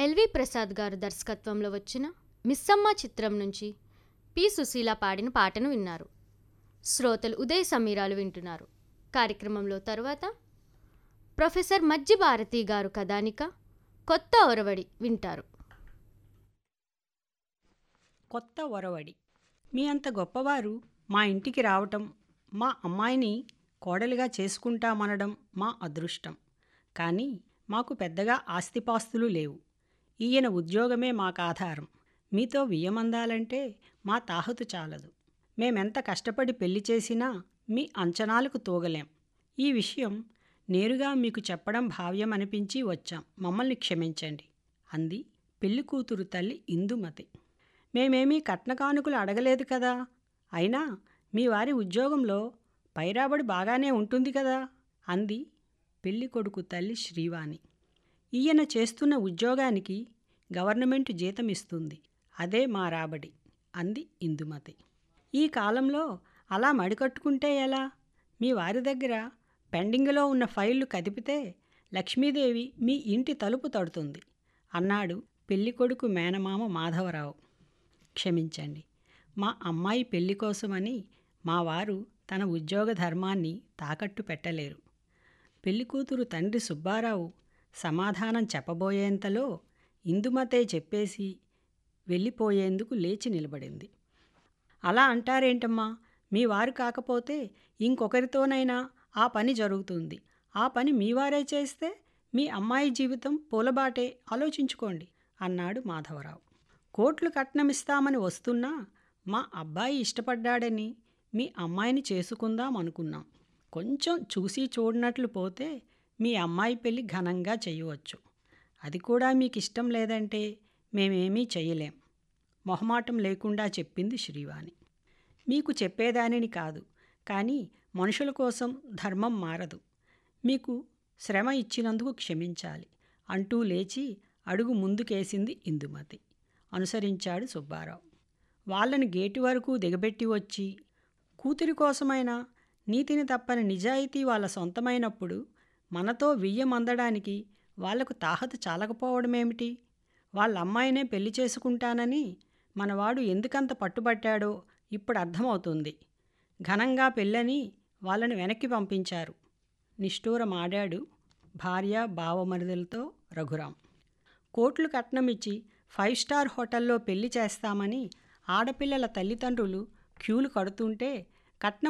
LV Prasad గారు దర్శకత్వంలో వచ్చిన మిస్సమ్మ చిత్రం నుంచి పి సుశీల పాడిన పాటను విన్నారు శ్రోతలు ఉదయ సమీరాలు వింటున్నారు కార్యక్రమంలో తరువాత ప్రొఫెసర్ మజ్జి భారతి గారు కథానిక కొత్త ఒరవడి వింటారు కొత్త ఒరవడి మీ అంత గొప్పవారు మా ఇంటికి రావటం మా అమ్మాయిని కోడలిగా చేసుకుంటామనడం మా అదృష్టం కానీ మాకు పెద్దగా ఆస్తిపాస్తులు లేవు ఈయన ఉద్యోగమే మాకు ఆధారం మీతో వియ్యమందాలంటే మా తాహతు చాలదు మేమెంత కష్టపడి పెళ్లి చేసినా మీ అంచనాలకు తోగలేం ఈ విషయం నేరుగా మీకు చెప్పడం భావ్యం అనిపించి వచ్చాం మమ్మల్ని క్షమించండి అంది పెళ్లి కూతురు తల్లి ఇందుమతి మేమేమీ కట్నకానుకలు అడగలేదు కదా అయినా మీ వారి ఉద్యోగంలో పైరాబడి బాగానే ఉంటుంది కదా అంది పెళ్లి కొడుకు తల్లి శ్రీవాణి ఈయన చేస్తున్న ఉద్యోగానికి గవర్నమెంట్ జీతం ఇస్తుంది అదే మా రాబడి అంది ఇందుమతి ఈ కాలంలో అలా మడికట్టుకుంటే ఎలా మీ వారి దగ్గర పెండింగ్లో ఉన్న ఫైళ్లు కదిపితే లక్ష్మీదేవి మీ ఇంటి తలుపు తడుతుంది అన్నాడు పెళ్ళికొడుకు మేనమామ మాధవరావు క్షమించండి మా అమ్మాయి పెళ్లి కోసమని మా వారు తన ఉద్యోగ ధర్మాన్ని తాకట్టు పెట్టలేరు పెళ్లికూతురు తండ్రి సుబ్బారావు సమాధానం చెప్పబోయేంతలో ఇందుమతే చెప్పేసి వెళ్ళిపోయేందుకు లేచి నిలబడింది అలా అంటారేంటమ్మా మీ వారు కాకపోతే ఇంకొకరితోనైనా ఆ పని జరుగుతుంది ఆ పని మీ వారే చేస్తే మీ అమ్మాయి జీవితం పూలబాటే ఆలోచించుకోండి అన్నాడు మాధవరావు కోట్లు కట్నమిస్తామని వస్తున్నా మా అబ్బాయి ఇష్టపడ్డాడని మీ అమ్మాయిని చేసుకుందాం అనుకున్నాం కొంచెం చూసి చూడనట్లు పోతే మీ అమ్మాయి పెళ్ళి ఘనంగా చేయవచ్చు అది కూడా మీకు ఇష్టం లేదంటే మేమేమీ చేయలేం మొహమాటం లేకుండా చెప్పింది శ్రీవాణి మీకు చెప్పేదానిని కాదు కానీ మనుషుల కోసం ధర్మం మారదు మీకు శ్రమ ఇచ్చినందుకు క్షమించాలి అంటూ లేచి అడుగు ముందుకేసింది ఇందుమతి అనుసరించాడు సుబ్బారావు వాళ్ళని గేటు వరకు దిగబెట్టి వచ్చి కూతురి కోసమైనా నీతిని తప్పని నిజాయితీ వాళ్ళ సొంతమైనప్పుడు మనతో వియ్యమందడానికి వాళ్లకు తాహత చాలకపోవడమేమిటి వాళ్ళ అమ్మాయినే పెళ్లి చేసుకుంటానని మనవాడు ఎందుకంత పట్టుబట్టాడో ఇప్పుడు అర్థమవుతుంది ఘనంగా పెళ్ళని వాళ్ళని వెనక్కి పంపించారు నిష్ఠూరమాడాడు భార్య బావమరిదలతో రఘురాం కోట్లు కట్నమిచ్చి ఫైవ్ స్టార్ హోటల్లో పెళ్లి చేస్తామని ఆడపిల్లల తల్లిదండ్రులు క్యూలు కడుతుంటే కట్నం